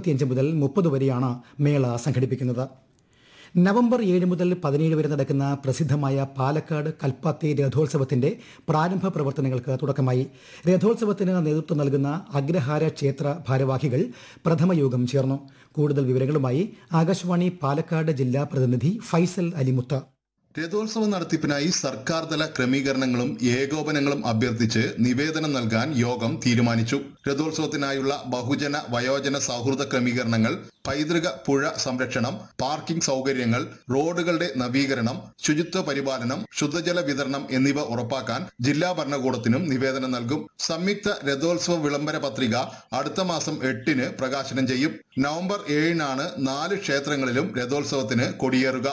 ഇരുപത്തിയഞ്ച് മുതൽ മുപ്പത് വരെയാണ് മേള സംഘടിപ്പിക്കുന്നത് നവംബർ ഏഴ് മുതൽ പതിനേഴ് വരെ നടക്കുന്ന പ്രസിദ്ധമായ പാലക്കാട് കൽപ്പാത്തി രഥോത്സവത്തിന്റെ പ്രാരംഭ പ്രവർത്തനങ്ങൾക്ക് തുടക്കമായി രഥോത്സവത്തിന് നേതൃത്വം നൽകുന്ന അഗ്രഹാര ക്ഷേത്ര ഭാരവാഹികൾ പ്രഥമ യോഗം ചേർന്നു കൂടുതൽ വിവരങ്ങളുമായി ആകാശവാണി പാലക്കാട് ജില്ലാ പ്രതിനിധി ഫൈസൽ അലിമുത്ത രഥോത്സവ നടത്തിപ്പിനായി സർക്കാർ തല ക്രമീകരണങ്ങളും ഏകോപനങ്ങളും അഭ്യർത്ഥിച്ച് നിവേദനം നൽകാൻ യോഗം തീരുമാനിച്ചു രഥോത്സവത്തിനായുള്ള ബഹുജന വയോജന സൗഹൃദ ക്രമീകരണങ്ങൾ പൈതൃക പുഴ സംരക്ഷണം പാർക്കിംഗ് സൗകര്യങ്ങൾ റോഡുകളുടെ നവീകരണം ശുചിത്വ പരിപാലനം ശുദ്ധജല വിതരണം എന്നിവ ഉറപ്പാക്കാൻ ജില്ലാ ഭരണകൂടത്തിനും നിവേദനം നൽകും സംയുക്ത രഥോത്സവ വിളംബര പത്രിക അടുത്ത മാസം എട്ടിന് പ്രകാശനം ചെയ്യും നവംബർ ഏഴിനാണ് നാല് ക്ഷേത്രങ്ങളിലും രഥോത്സവത്തിന് കൊടിയേറുക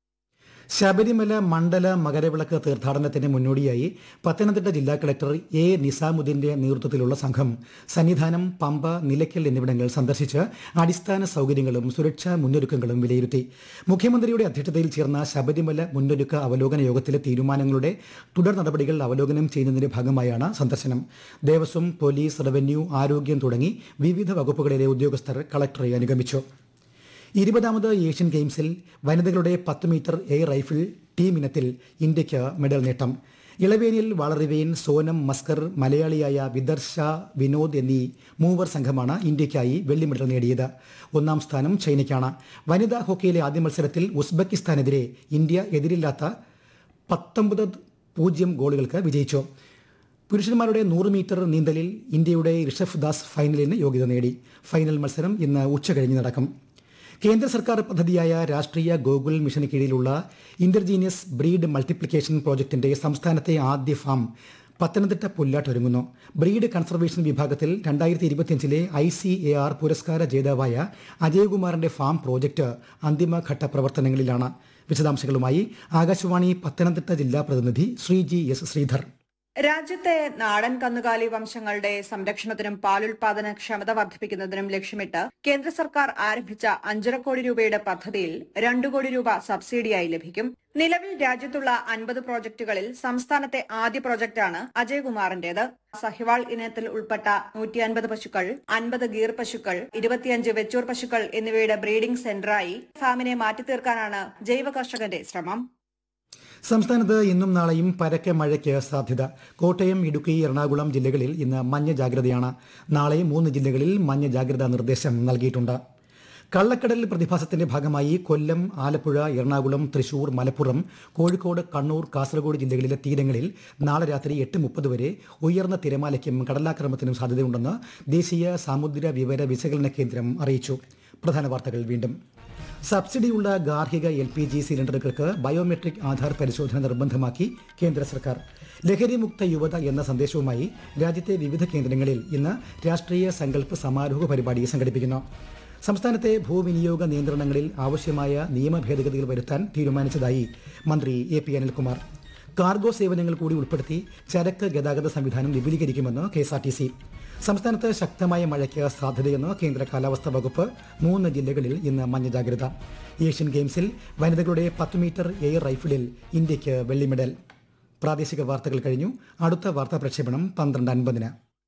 ശബരിമല മണ്ഡല മകരവിളക്ക് തീർത്ഥാടനത്തിന് മുന്നോടിയായി പത്തനംതിട്ട ജില്ലാ കളക്ടർ എ നിസാമുദ്ദീന്റെ നേതൃത്വത്തിലുള്ള സംഘം സന്നിധാനം പമ്പ നിലയ്ക്കൽ എന്നിവിടങ്ങൾ സന്ദർശിച്ച് അടിസ്ഥാന സൗകര്യങ്ങളും സുരക്ഷാ മുന്നൊരുക്കങ്ങളും വിലയിരുത്തി മുഖ്യമന്ത്രിയുടെ അധ്യക്ഷതയിൽ ചേർന്ന ശബരിമല മുന്നൊരുക്ക അവലോകന യോഗത്തിലെ തീരുമാനങ്ങളുടെ തുടർ നടപടികൾ അവലോകനം ചെയ്യുന്നതിന്റെ ഭാഗമായാണ് സന്ദർശനം ദേവസ്വം പോലീസ് റവന്യൂ ആരോഗ്യം തുടങ്ങി വിവിധ വകുപ്പുകളിലെ ഉദ്യോഗസ്ഥർ കളക്ടറെ അനുഗമിച്ചു ഇരുപതാമത് ഏഷ്യൻ ഗെയിംസിൽ വനിതകളുടെ പത്ത് മീറ്റർ എയർ റൈഫിൾ ടീം ഇനത്തിൽ ഇന്ത്യയ്ക്ക് മെഡൽ നേട്ടം ഇളവേനിൽ വളറിവേൻ സോനം മസ്കർ മലയാളിയായ വിദർശ വിനോദ് എന്നീ മൂവർ സംഘമാണ് ഇന്ത്യയ്ക്കായി വെള്ളി മെഡൽ നേടിയത് ഒന്നാം സ്ഥാനം ചൈനയ്ക്കാണ് വനിതാ ഹോക്കിയിലെ ആദ്യ മത്സരത്തിൽ ഉസ്ബെക്കിസ്ഥാനെതിരെ ഇന്ത്യ എതിരില്ലാത്ത പത്തൊമ്പത് പൂജ്യം ഗോളുകൾക്ക് വിജയിച്ചു പുരുഷന്മാരുടെ നൂറ് മീറ്റർ നീന്തലിൽ ഇന്ത്യയുടെ ഋഷഭ് ദാസ് ഫൈനലിന് യോഗ്യത നേടി ഫൈനൽ മത്സരം ഇന്ന് ഉച്ചകഴിഞ്ഞ് നടക്കും കേന്ദ്ര സർക്കാർ പദ്ധതിയായ രാഷ്ട്രീയ ഗോകുൽ മിഷന് കീഴിലുള്ള ഇന്റർജീനിയസ് ബ്രീഡ് മൾട്ടിപ്ലിക്കേഷൻ പ്രോജക്ടിന്റെ സംസ്ഥാനത്തെ ആദ്യ ഫാം പത്തനംതിട്ട പുല്ലാട്ടൊരുങ്ങുന്നു ബ്രീഡ് കൺസർവേഷൻ വിഭാഗത്തിൽ രണ്ടായിരത്തി ഇരുപത്തിയഞ്ചിലെ ഐ സി എ ആർ പുരസ്കാര ജേതാവായ അജയകുമാറിന്റെ ഫാം പ്രോജക്ട് അന്തിമഘട്ട പ്രവർത്തനങ്ങളിലാണ് വിശദാംശങ്ങളുമായി ആകാശവാണി പത്തനംതിട്ട ജില്ലാ പ്രതിനിധി ശ്രീജി എസ് ശ്രീധർ രാജ്യത്തെ നാടൻ കന്നുകാലി വംശങ്ങളുടെ സംരക്ഷണത്തിനും പാലുൽപാദന ക്ഷമത വർദ്ധിപ്പിക്കുന്നതിനും ലക്ഷ്യമിട്ട് കേന്ദ്ര സർക്കാർ ആരംഭിച്ച അഞ്ചര കോടി രൂപയുടെ പദ്ധതിയിൽ രണ്ടു കോടി രൂപ സബ്സിഡിയായി ലഭിക്കും നിലവിൽ രാജ്യത്തുള്ള അൻപത് പ്രോജക്ടുകളിൽ സംസ്ഥാനത്തെ ആദ്യ പ്രോജക്റ്റാണ് അജയകുമാറിന്റേത് സഹിവാൾ ഇനത്തിൽ ഉൾപ്പെട്ട നൂറ്റി അൻപത് പശുക്കൾ അൻപത് ഗീർ പശുക്കൾ ഇരുപത്തിയഞ്ച് വെച്ചൂർ പശുക്കൾ എന്നിവയുടെ ബ്രീഡിംഗ് സെന്ററായി ഫാമിനെ മാറ്റിത്തീർക്കാനാണ് ജൈവ കർഷകന്റെ ശ്രമം സംസ്ഥാനത്ത് ഇന്നും നാളെയും പരക്കെ മഴയ്ക്ക് സാധ്യത കോട്ടയം ഇടുക്കി എറണാകുളം ജില്ലകളിൽ ഇന്ന് മഞ്ഞ ജാഗ്രതയാണ് നാളെ മൂന്ന് ജില്ലകളിൽ മഞ്ഞ ജാഗ്രതാ നിർദ്ദേശം നൽകിയിട്ടുണ്ട് കള്ളക്കടൽ പ്രതിഭാസത്തിന്റെ ഭാഗമായി കൊല്ലം ആലപ്പുഴ എറണാകുളം തൃശൂർ മലപ്പുറം കോഴിക്കോട് കണ്ണൂർ കാസർഗോഡ് ജില്ലകളിലെ തീരങ്ങളിൽ നാളെ രാത്രി എട്ട് മുപ്പത് വരെ ഉയർന്ന തിരമാലയ്ക്കും കടലാക്രമണത്തിനും സാധ്യതയുണ്ടെന്ന് ദേശീയ സാമുദ്ര വിവര വിശകലന കേന്ദ്രം അറിയിച്ചു പ്രധാന വാർത്തകൾ വീണ്ടും സബ്സിഡിയുള്ള ഗാർഹിക എൽ പി ജി സിലിണ്ടറുകൾക്ക് ബയോമെട്രിക് ആധാർ പരിശോധന നിർബന്ധമാക്കി കേന്ദ്ര സർക്കാർ ലഹരിമുക്ത യുവത എന്ന സന്ദേശവുമായി രാജ്യത്തെ വിവിധ കേന്ദ്രങ്ങളിൽ ഇന്ന് രാഷ്ട്രീയ സങ്കല്പ സമാരോഹ പരിപാടി സംഘടിപ്പിക്കുന്നു സംസ്ഥാനത്തെ ഭൂവിനിയോഗ നിയന്ത്രണങ്ങളിൽ ആവശ്യമായ നിയമ ഭേദഗതികൾ വരുത്താൻ തീരുമാനിച്ചതായി മന്ത്രി എ പി അനിൽകുമാർ കാർഗോ സേവനങ്ങൾ കൂടി ഉൾപ്പെടുത്തി ചരക്ക് ഗതാഗത സംവിധാനം വിപുലീകരിക്കുമെന്ന് K S R T C സംസ്ഥാനത്ത് ശക്തമായ മഴയ്ക്ക് സാധ്യതയെന്ന് കേന്ദ്ര കാലാവസ്ഥാ വകുപ്പ് മൂന്ന് ജില്ലകളിൽ ഇന്ന് മഞ്ഞ ജാഗ്രത ഏഷ്യൻ ഗെയിംസിൽ വനിതകളുടെ പത്ത് മീറ്റർ എയർ റൈഫിളിൽ ഇന്ത്യയ്ക്ക് വെള്ളി മെഡൽ പ്രാദേശിക വാർത്തകൾ കഴിഞ്ഞു അടുത്ത വാർത്താ പ്രക്ഷേപണം പന്ത്രണ്ട് അൻപതിന്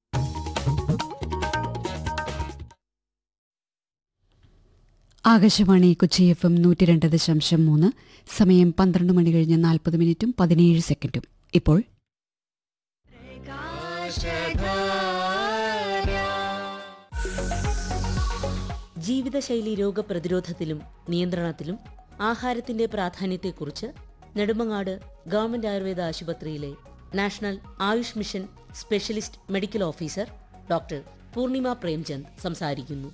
ആകാശവാണി കൊച്ചി എഫ് എം നൂറ്റി രണ്ട് ദശാംശം മൂന്ന് സമയം പന്ത്രണ്ട് മണി കഴിഞ്ഞ് നാൽപ്പത് മിനിറ്റും പതിനേഴ് സെക്കൻഡും ഇപ്പോൾ ജീവിതശൈലി രോഗപ്രതിരോധത്തിലും നിയന്ത്രണത്തിലും ആഹാരത്തിന്റെ പ്രാധാന്യത്തെക്കുറിച്ച് നെടുമങ്ങാട് ഗവൺമെന്റ് ആയുർവേദ ആശുപത്രിയിലെ national AYUSH mission specialist medical officer doctor Poornima Premchand സംസാരിക്കുന്നു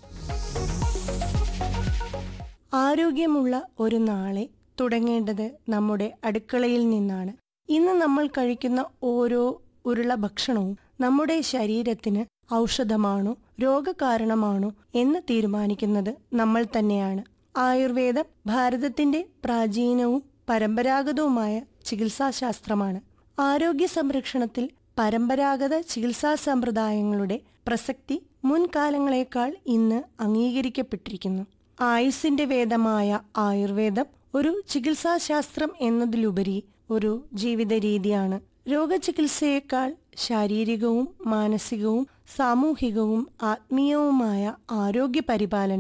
ആരോഗ്യമുള്ള ഒരു നാളെ തുടങ്ങേണ്ടത് നമ്മുടെ അടുക്കളയിൽ നിന്നാണ് ഇന്ന് നമ്മൾ കഴിക്കുന്ന ഓരോ ഉരുള ഭക്ഷണവും നമ്മുടെ ശരീരത്തിന് ഔഷധമാണോ രോഗകാരണമാണോ എന്ന് തീരുമാനിക്കുന്നത് നമ്മൾ തന്നെയാണ് ആയുർവേദം ഭാരതത്തിന്റെ പ്രാചീനവും പരമ്പരാഗതവുമായ ചികിത്സാശാസ്ത്രമാണ് ആരോഗ്യ സംരക്ഷണത്തിൽ പരമ്പരാഗത ചികിത്സാ സമ്പ്രദായങ്ങളുടെ പ്രസക്തി മുൻകാലങ്ങളെക്കാൾ ഇന്ന് അംഗീകരിക്കപ്പെട്ടിരിക്കുന്നു ആയുസിന്റെ വേദമായ ആയുർവേദം ഒരു ചികിത്സാശാസ്ത്രം എന്നതിലുപരി ഒരു ജീവിത രീതിയാണ് രോഗചികിത്സയേക്കാൾ ശാരീരികവും മാനസികവും സാമൂഹികവും ആത്മീയവുമായ ആരോഗ്യ പരിപാലനം